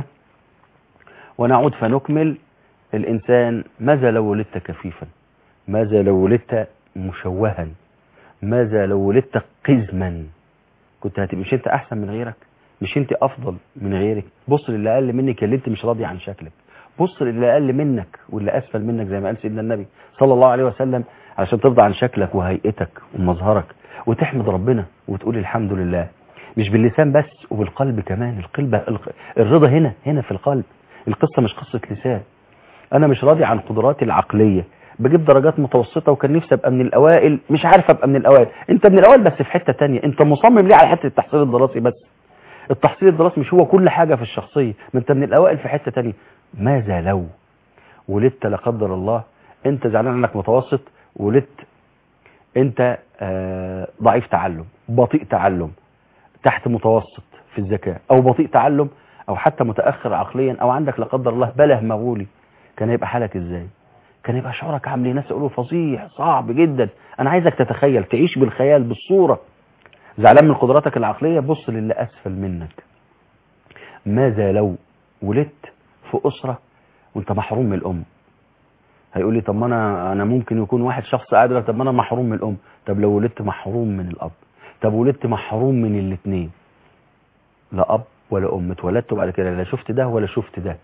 ونعود فنكمل الإنسان ماذا لو ولدت كفيفا ماذا لو ولدت مشوها ماذا لو ولدت قزما كنت هتبقى مش انت احسن من غيرك مش انت افضل من غيرك بص للي اقل منك اللي انت مش راضي عن شكلك بص للي اقل منك واللي اسفل منك زي ما قال سيدنا النبي صلى الله عليه وسلم علشان ترضى عن شكلك وهيئتك ومظهرك وتحمد ربنا وتقول الحمد لله مش باللسان بس وبالقلب كمان القلب الق- الرضا هنا هنا في القلب القصة مش قصة لسان انا مش راضي عن قدراتي العقلية بجيب درجات متوسطة وكان نفسي ابقى من الاوائل مش عارف ابقى من الاوائل انت من الاوائل بس في حتة تانية انت مصمم ليه على حتة التحصيل الدراسي بس التحصيل الدراسي مش هو كل حاجة في الشخصية ما انت من الاوائل في حتة تانية ماذا لو ولدت لا قدر الله انت زعلان انك متوسط ولدت انت آه، ضعيف تعلم بطيء تعلم تحت متوسط في الذكاء او بطيء تعلم او حتى متاخر عقليا او عندك لا قدر الله بله مغولي كان هيبقى حالك ازاي كان يبقى شعورك عامل ايه ناس يقولوا فظيع صعب جدا انا عايزك تتخيل تعيش بالخيال بالصوره زعلان من قدراتك العقليه بص للي اسفل منك ماذا لو ولدت في اسره وانت محروم من الام هيقول لي طب ما انا انا ممكن يكون واحد شخص قاعد يقول لك طب ما انا محروم من الام طب لو ولدت محروم من الاب طب ولدت محروم من الاثنين لا اب ولا ام اتولدت وبعد كده لا شفت ده ولا شفت ده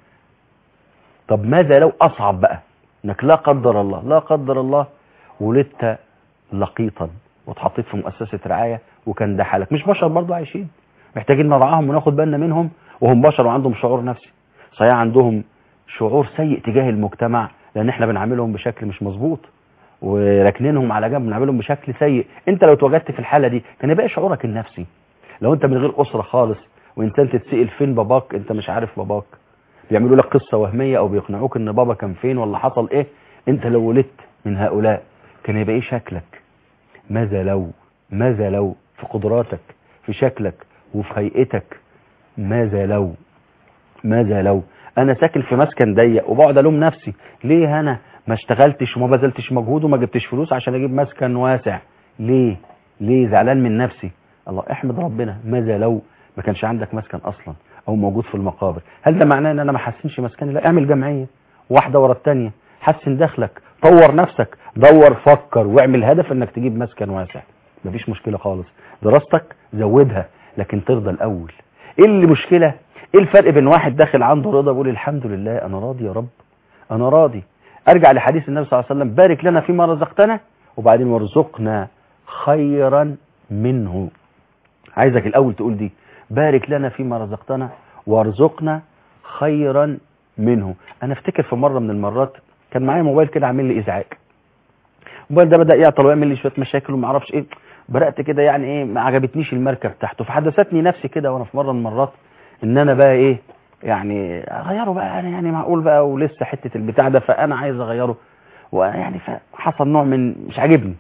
طب ماذا لو اصعب بقى انك لا قدر الله لا قدر الله ولدت لقيطا واتحطيت في مؤسسه رعايه وكان ده حالك مش بشر برضه عايشين محتاجين نرعاهم وناخد بالنا منهم وهم بشر وعندهم شعور نفسي صحيح عندهم شعور سيء تجاه المجتمع لان احنا بنعاملهم بشكل مش مظبوط وراكنينهم على جنب بنعاملهم بشكل سيء انت لو اتوجدت في الحاله دي كان يبقى إيه شعورك النفسي لو انت من غير اسره خالص وانسان تتسال فين باباك انت مش عارف باباك بيعملوا لك قصه وهميه او بيقنعوك ان بابا كان فين ولا حصل ايه انت لو ولدت من هؤلاء كان يبقى ايه شكلك ماذا لو ماذا لو في قدراتك في شكلك وفي هيئتك ماذا لو ماذا لو انا ساكن في مسكن ضيق وبقعد الوم نفسي ليه انا ما اشتغلتش وما بذلتش مجهود وما جبتش فلوس عشان اجيب مسكن واسع ليه ليه زعلان من نفسي الله احمد ربنا ماذا لو ما كانش عندك مسكن اصلا او موجود في المقابر هل ده معناه ان انا ما حسنش مسكني لا اعمل جمعيه واحده ورا الثانيه حسن دخلك طور نفسك دور فكر واعمل هدف انك تجيب مسكن واسع مفيش مشكله خالص دراستك زودها لكن ترضى الاول ايه اللي مشكله ايه الفرق بين واحد داخل عنده رضا بيقول الحمد لله انا راضي يا رب انا راضي ارجع لحديث النبي صلى الله عليه وسلم بارك لنا فيما رزقتنا وبعدين وارزقنا خيرا منه عايزك الاول تقول دي بارك لنا فيما رزقتنا وارزقنا خيرا منه انا افتكر في مره من المرات كان معايا موبايل كده عامل لي ازعاج الموبايل ده بدا يعطل ويعمل لي شويه مشاكل وما اعرفش ايه بدات كده يعني ايه ما عجبتنيش الماركه بتاعته فحدثتني نفسي كده وانا في مره من المرات ان انا بقى ايه يعني اغيره بقى انا يعني معقول بقى ولسه حته البتاع ده فانا عايز اغيره ويعني فحصل نوع من مش عاجبني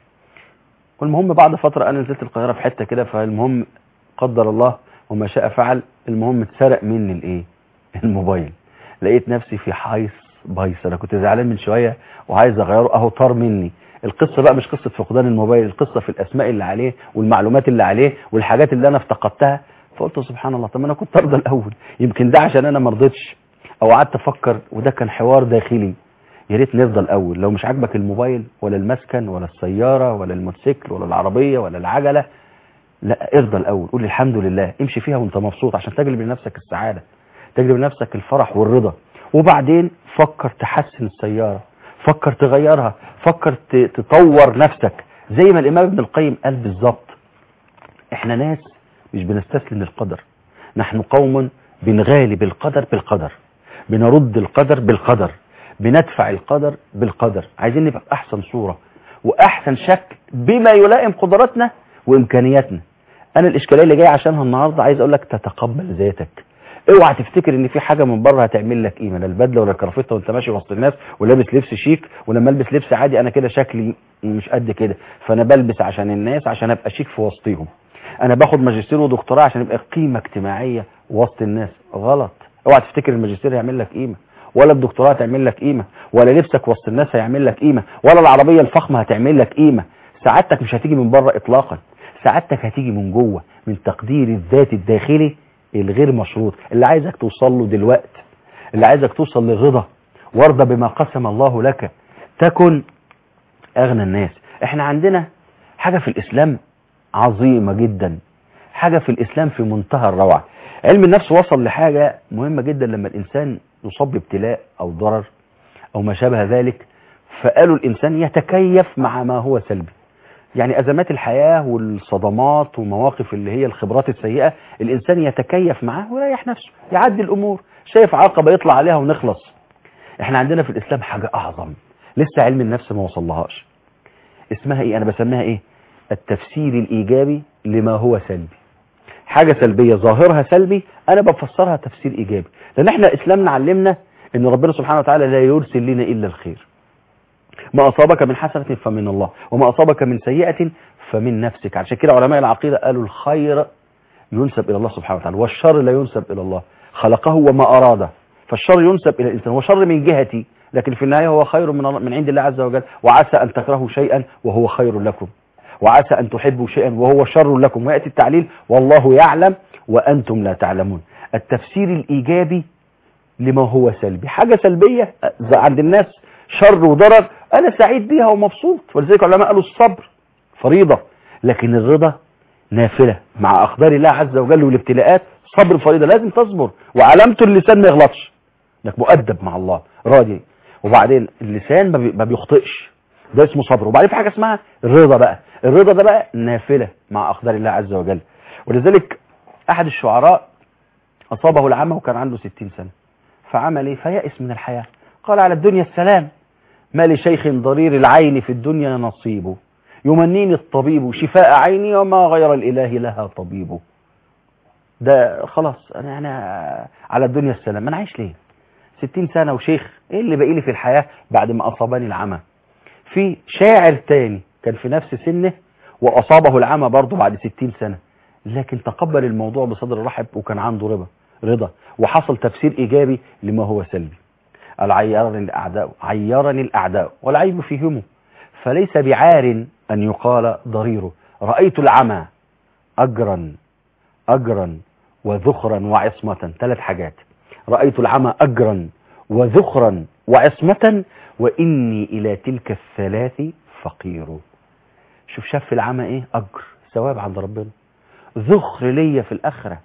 والمهم بعد فتره انا نزلت القاهره في حته كده فالمهم قدر الله وما شاء فعل المهم اتسرق مني الايه الموبايل لقيت نفسي في حيص بايص انا كنت زعلان من شويه وعايز اغيره اهو طار مني القصه بقى مش قصه فقدان الموبايل القصه في الاسماء اللي عليه والمعلومات اللي عليه والحاجات اللي انا افتقدتها فقلت سبحان الله طب ما انا كنت ارضى الاول يمكن ده عشان انا ما رضيتش او قعدت افكر وده كان حوار داخلي يا ريت نرضى الاول لو مش عاجبك الموبايل ولا المسكن ولا السياره ولا الموتوسيكل ولا العربيه ولا العجله لا ارضى الاول قول الحمد لله امشي فيها وانت مبسوط عشان تجلب لنفسك السعاده تجلب لنفسك الفرح والرضا وبعدين فكر تحسن السياره فكر تغيرها فكر ت- تطور نفسك زي ما الامام ابن القيم قال بالظبط احنا ناس مش بنستسلم للقدر نحن قوم بنغالب القدر بالقدر بنرد القدر بالقدر بندفع القدر بالقدر عايزين نبقى بأحسن صورة وأحسن شكل بما يلائم قدراتنا وإمكانياتنا أنا الإشكالية اللي جاي عشانها النهاردة عايز أقول لك تتقبل ذاتك اوعى تفتكر ان في حاجه من بره هتعمل لك قيمه لا البدله ولا الكرافته وانت ماشي وسط الناس ولابس لبس شيك ولما البس لبس عادي انا كده شكلي مش قد كده فانا بلبس عشان الناس عشان ابقى شيك في وسطهم انا باخد ماجستير ودكتوراه عشان يبقى قيمه اجتماعيه وسط الناس غلط اوعى تفتكر الماجستير يعمل لك قيمه ولا الدكتوراه تعمل لك قيمه ولا لبسك وسط الناس هيعمل لك قيمه ولا العربيه الفخمه هتعمل لك قيمه سعادتك مش هتيجي من بره اطلاقا سعادتك هتيجي من جوه من تقدير الذات الداخلي الغير مشروط اللي عايزك توصل له دلوقتي اللي عايزك توصل للرضا وارضى بما قسم الله لك تكن اغنى الناس احنا عندنا حاجة في الاسلام عظيمة جدا حاجة في الاسلام في منتهى الروعة علم النفس وصل لحاجة مهمة جدا لما الانسان يصاب بابتلاء او ضرر او ما شابه ذلك فقالوا الانسان يتكيف مع ما هو سلبي يعني ازمات الحياة والصدمات ومواقف اللي هي الخبرات السيئة الانسان يتكيف معاه ويريح نفسه يعدي الامور شايف عقبة يطلع عليها ونخلص احنا عندنا في الاسلام حاجة اعظم لسه علم النفس ما وصلهاش اسمها ايه انا بسميها ايه التفسير الايجابي لما هو سلبي حاجة سلبية ظاهرها سلبي انا بفسرها تفسير ايجابي لان احنا اسلامنا علمنا ان ربنا سبحانه وتعالى لا يرسل لنا الا الخير ما اصابك من حسنة فمن الله وما اصابك من سيئة فمن نفسك عشان كده علماء العقيدة قالوا الخير ينسب الى الله سبحانه وتعالى والشر لا ينسب الى الله خلقه وما اراده فالشر ينسب الى الانسان هو شر من جهتي لكن في النهاية هو خير من, من عند الله عز وجل وعسى ان تكرهوا شيئا وهو خير لكم وعسى ان تحبوا شيئا وهو شر لكم ويأتي التعليل والله يعلم وانتم لا تعلمون التفسير الايجابي لما هو سلبي حاجة سلبية عند الناس شر وضرر انا سعيد بيها ومبسوط ولذلك العلماء قالوا الصبر فريضة لكن الرضا نافلة مع اقدار الله عز وجل والابتلاءات صبر فريضة لازم تصبر وعلامة اللسان ما يغلطش انك مؤدب مع الله راضي وبعدين اللسان ما بي- ما بيخطئش ده اسمه صبر وبعدين في حاجة اسمها الرضا بقى الرضا ده بقى نافلة مع اقدار الله عز وجل ولذلك احد الشعراء اصابه العمى وكان عنده 60 سنة فعمل ايه فيأس من الحياة قال على الدنيا السلام ما لشيخ ضرير العين في الدنيا نصيب يمنيني الطبيب شفاء عيني وما غير الإله لها طبيب ده خلاص أنا, أنا على الدنيا السلام أنا عايش ليه ستين سنة وشيخ إيه اللي باقي لي في الحياة بعد ما أصابني العمى في شاعر تاني كان في نفس سنه وأصابه العمى برضه بعد ستين سنة لكن تقبل الموضوع بصدر رحب وكان عنده رضا رضا وحصل تفسير إيجابي لما هو سلبي قال عيرني الأعداء عيرني الأعداء والعيب فيهم فليس بعار أن يقال ضريره رأيت العمى أجرا أجرا وذخرا وعصمة ثلاث حاجات رأيت العمى أجرا وذخرا وعصمة وإني إلى تلك الثلاث فقير شوف شاف في العمى إيه أجر ثواب عند ربنا ذخر ليا في الآخرة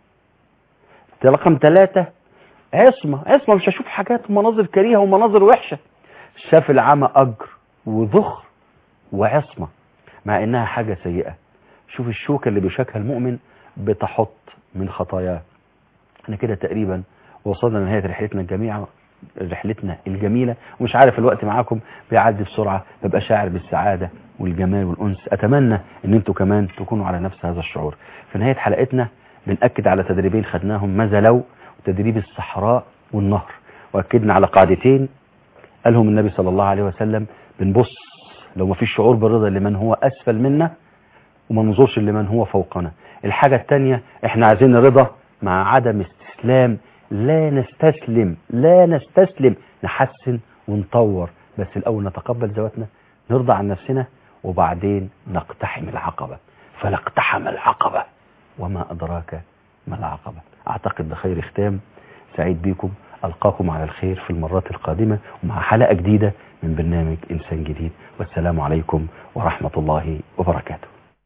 رقم ثلاثة عصمة عصمة مش هشوف حاجات ومناظر كريهة ومناظر وحشة شاف العمى أجر وذخر وعصمة مع إنها حاجة سيئة شوف الشوكة اللي بيشاكها المؤمن بتحط من خطاياه احنا كده تقريبا وصلنا لنهاية رحلتنا الجميعة رحلتنا الجميلة ومش عارف الوقت معاكم بيعدي بسرعة ببقى شاعر بالسعادة والجمال والأنس أتمنى ان انتوا كمان تكونوا على نفس هذا الشعور في نهاية حلقتنا بنأكد على تدريبين خدناهم ماذا لو وتدريب الصحراء والنهر وأكدنا على قاعدتين قالهم النبي صلى الله عليه وسلم بنبص لو ما فيش شعور بالرضا لمن هو أسفل منا وما ننظرش لمن هو فوقنا الحاجة التانية احنا عايزين رضا مع عدم استسلام لا نستسلم لا نستسلم نحسن ونطور بس الأول نتقبل ذواتنا نرضى عن نفسنا وبعدين نقتحم العقبة فلا اقتحم العقبة وما أدراك ما العقبة أعتقد ده خير ختام سعيد بيكم ألقاكم على الخير في المرات القادمة ومع حلقة جديدة من برنامج إنسان جديد والسلام عليكم ورحمة الله وبركاته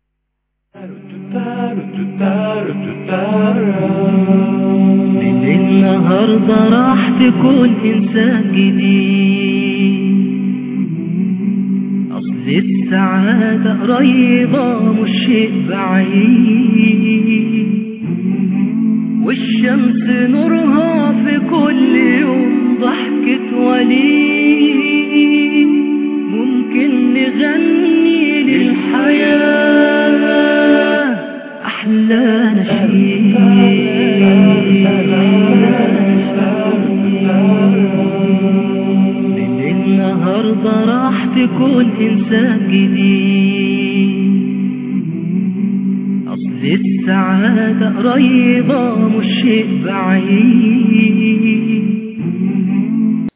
من النهاردة راح تكون إنسان جديد أصل السعادة قريبة مش شيء بعيد والشمس نورها في كل يوم ضحكة وليد ممكن نغني للحياة أحلى نشيد من النهاردة راح تكون إنسان جديد أصل السعادة قريبة مش شيء بعيد